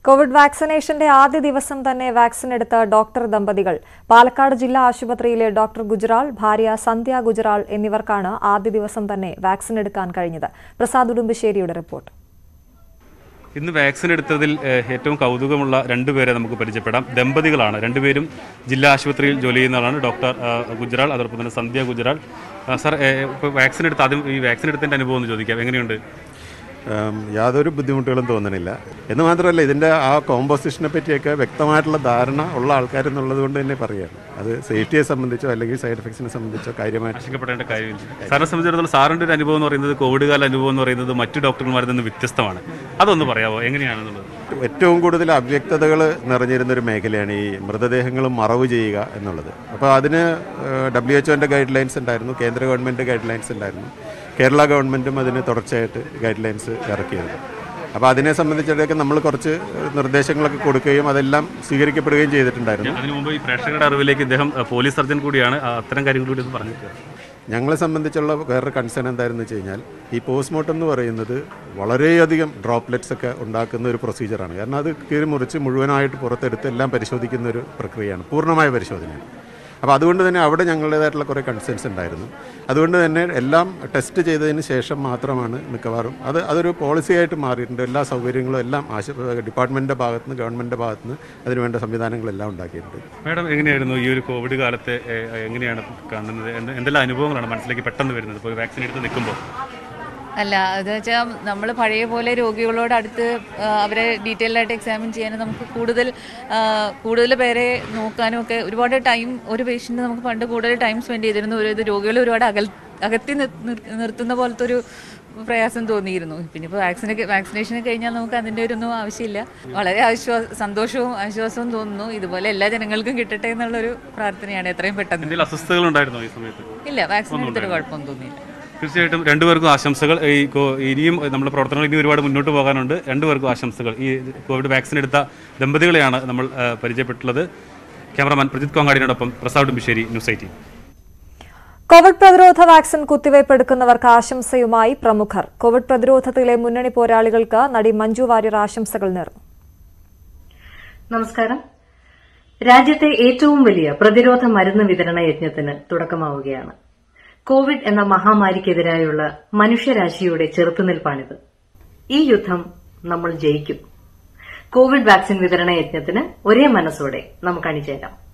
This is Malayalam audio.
കോവിഡ് വാക്സിനേഷന്റെ ആദ്യ ദിവസം തന്നെ വാക്സിൻ എടുത്ത ഡോക്ടർ ദമ്പതികൾ പാലക്കാട് ജില്ലാ ആശുപത്രിയിലെ ഡോക്ടർ ഗുജറാൾ ഭാര്യ സന്ധ്യ ഗുജറാൾ എന്നിവർക്കാണ് ആദ്യ ദിവസം തന്നെ വാക്സിൻ എടുക്കാൻ കഴിഞ്ഞത് പ്രസാദ് ഉടുമ്പശ്ശേരിയുടെ റിപ്പോർട്ട് ഇന്ന് വാക്സിൻ എടുത്തതിൽ ഏഹ്, ഏറ്റവും കൗതുകമുള്ള രണ്ടുപേരെ നമുക്ക് പരിചയപ്പെടാം ദമ്പതികളാണ് രണ്ടുപേരും ജില്ലാ ആശുപത്രിയിൽ ജോലി ചെയ്യുന്നതാണ് ഡോക്ടർ ആ, ഗുജറാൾ അതോടൊപ്പം തന്നെ സന്ധ്യ ഗുജറാൾ ആ, സാർ ഏഹ്, ഇപ്പോൾ വാക്സിൻ എടുത്ത ആദ്യം ഈ വാക്സിൻ എടുത്തതിൻ്റെ അനുഭവം ഒന്ന് ചോദിക്കാം എങ്ങനെയുണ്ട് ഉം, യാതൊരു ബുദ്ധിമുട്ടുകളും തോന്നണില്ല എന്ന് മാത്രമല്ല ഇതിൻ്റെ ആ കോമ്പോസിഷനെ പറ്റിയൊക്കെ വ്യക്തമായിട്ടുള്ള ധാരണ ഉള്ള ആൾക്കാരെന്നുള്ളത് കൊണ്ട് തന്നെ പറയുകയാണ് അത് സേഫ്റ്റിയെ സംബന്ധിച്ചോ അല്ലെങ്കിൽ സൈഡ് എഫക്ട്സിനെ സംബന്ധിച്ചോ കാര്യമായിട്ട് ആശങ്കപ്പെടേണ്ട കാര്യമില്ല സാറിനെ സംബന്ധിച്ചിടത്തോളം സാറിൻ്റെ ഒരു അനുഭവം എന്ന് പറയുന്നത് കോവിഡ് കാല അനുഭവം എന്ന് പറയുന്നത് മറ്റു ഡോക്ടർമാരിൽ നിന്ന് വ്യത്യസ്തമാണ് അതൊന്ന് പറയാമോ എങ്ങനെയാണെന്നുള്ളത് ഏറ്റവും കൂടുതൽ അവ്യക്തതകൾ നിറഞ്ഞിരുന്ന ഒരു മേഖലയാണ് ഈ മൃതദേഹങ്ങൾ മറവ് ചെയ്യുക എന്നുള്ളത് അപ്പോൾ അതിന് ഡബ്ല്യു എച്ച് ഒൻ്റെ ഗൈഡ് ലൈൻസ് ഉണ്ടായിരുന്നു കേന്ദ്ര ഗവൺമെൻറ് ഗൈഡ് ലൈൻസ് ഉണ്ടായിരുന്നു കേരള ഗവൺമെൻറ്റും അതിന് തുടർച്ചയായിട്ട് ഗൈഡ് ലൈൻസ് ഇറക്കിയിരുന്നു അപ്പോൾ അതിനെ സംബന്ധിച്ചിടയ്ക്ക് നമ്മൾ കുറച്ച് നിർദ്ദേശങ്ങളൊക്കെ കൊടുക്കുകയും അതെല്ലാം സ്വീകരിക്കപ്പെടുകയും ചെയ്തിട്ടുണ്ടായിരുന്നു അതിനു മുമ്പ് ഈ പ്രേക്ഷകരുടെ അറിവിലേക്ക് ഇദ്ദേഹം ഏഹ്, പോലീസ് സർജൻ കൂടിയാണ് ആ, അത്തരം കാര്യങ്ങൾ കൂടി ഒന്ന് പറഞ്ഞിട്ട് ഞങ്ങളെ സംബന്ധിച്ചുള്ള വേറൊരു കൺസേൺ എന്തായിരുന്നു വെച്ച് കഴിഞ്ഞാൽ ഈ പോസ്റ്റ്മോർട്ടം എന്ന് പറയുന്നത് വളരെയധികം ഡ്രോപ്ലെറ്റ്സ് ഒക്കെ ഉണ്ടാക്കുന്ന ഒരു പ്രൊസീജിയറാണ് കാരണം അത് കീറി മുറിച്ച് മുഴുവനായിട്ട് പുറത്തെടുത്ത് എല്ലാം പരിശോധിക്കുന്ന ഒരു പ്രക്രിയയാണ് പൂർണ്ണമായ പരിശോധനയാണ് അപ്പോൾ അതുകൊണ്ട് തന്നെ അവിടെ ഞങ്ങളുടേതായിട്ടുള്ള കുറേ കൺസേൺസ് ഉണ്ടായിരുന്നു അതുകൊണ്ട് തന്നെ എല്ലാം ടെസ്റ്റ് ചെയ്തതിന് ശേഷം മാത്രമാണ് മിക്കവാറും അത് അതൊരു പോളിസി ആയിട്ട് മാറിയിട്ടുണ്ട് എല്ലാ സൗകര്യങ്ങളും എല്ലാം ആശു ഡിപ്പാർട്ട്മെൻറ്റിൻ്റെ ഭാഗത്തുനിന്ന് ഗവൺമെൻറ്റിൻ്റെ ഭാഗത്തുനിന്ന് അതിനുവേണ്ട സംവിധാനങ്ങളെല്ലാം ഉണ്ടാക്കിയിട്ടുണ്ട് മാഡം എങ്ങനെയായിരുന്നു ഈ ഒരു കോവിഡ് കാലത്തെ ഏഹ്, എങ്ങനെയാണ് കാണുന്നത് എന്ത് എന്തെല്ലാം അനുഭവങ്ങളാണ് മനസ്സിലേക്ക് പെട്ടെന്ന് വരുന്നത് ഇപ്പോൾ വാക്സിൻ എടുത്ത് നിൽക്കുമ്പോൾ അല്ല അത് വെച്ചാൽ നമ്മൾ പഴയ പോലെ രോഗികളോട് അടുത്ത് ആ, അവരെ ഡീറ്റെയിൽ ആയിട്ട് എക്സാമിൻ ചെയ്യാനും നമുക്ക് കൂടുതൽ ആ, കൂടുതൽ പേരെ നോക്കാനും ഒക്കെ ഒരുപാട് ടൈം ഒരു പേഷ്യൻ്റ് നമുക്ക് പണ്ട് കൂടുതൽ ടൈം സ്പെൻഡ് ചെയ്തിരുന്നു ഒരു ഇത് രോഗികളെ ഒരുപാട് അകൽ അകത്തി നിർ- നിർ- നിർത്തുന്ന പോലത്തെ ഒരു പ്രയാസം തോന്നിയിരുന്നു പിന്നെ ഇപ്പോൾ വാക്സിനൊക്കെ വാക്സിനേഷൻ കഴിഞ്ഞാൽ നമുക്ക് അതിൻ്റെ ഒരു ഒന്നും ആവശ്യമില്ല വളരെ ആശ്വാസ സന്തോഷവും ആശ്വാസവും തോന്നുന്നു ഇതുപോലെ എല്ലാ ജനങ്ങൾക്കും കിട്ടട്ടെ എന്നുള്ളൊരു പ്രാർത്ഥനയാണ് എത്രയും പെട്ടെന്ന് എന്തെങ്കിലും അസ്വസ്ഥതകൾ ഉണ്ടായിരുന്നോ ഈ സമയത്ത് ഇല്ല വാക്സിൻ എടുത്തിട്ട് കുഴപ്പമൊന്നും തോന്നിയില്ല തീർച്ചയായിട്ടും രണ്ടുപേർക്കും ആശംസകൾ ഈ കോ- ഇനിയും നമ്മുടെ പ്രവർത്തനങ്ങൾ ഇനി ഒരുപാട് മുന്നോട്ട് പോകാനുണ്ട് രണ്ടുപേർക്കും ആശംസകൾ ഈ കോവിഡ് വാക്സിൻ എടുത്ത ദമ്പതികളെയാണ് നമ്മൾ ആ, പരിചയപ്പെട്ടുള്ളത് ക്യാമറമാൻ പ്രജിത് കോങ്ങാടിനോടൊപ്പം Prasad Umbisseri news eighteen covid പ്രതിരോധ വാക്സിൻ കുത്തിവയ്പ് എടുക്കുന്നവർക്ക് ആശംസയുമായി പ്രമുഖർ കോവിഡ് പ്രതിരോധത്തിലെ മുന്നണി പോരാളികൾക്ക് നടി മഞ്ജു വാര്യർ ആശംസകൾ നേർന്നു നമസ്കാരം രാജ്യത്തെ ഏറ്റവും വലിയ പ്രതിരോധ മരുന്ന് വിതരണ യജ്ഞത്തിന് തുടക്കമാവുകയാണ് കോവിഡ് എന്ന മഹാമാരിക്കെതിരായുള്ള മനുഷ്യരാശിയുടെ ചെറുത്തുനിൽപ്പാണിത് ഈ യുദ്ധം നമ്മൾ ജയിക്കും കോവിഡ് വാക്സിൻ വിതരണ യജ്ഞത്തിന് ഒരേ മനസ്സോടെ നമുക്ക് അണിചേരാം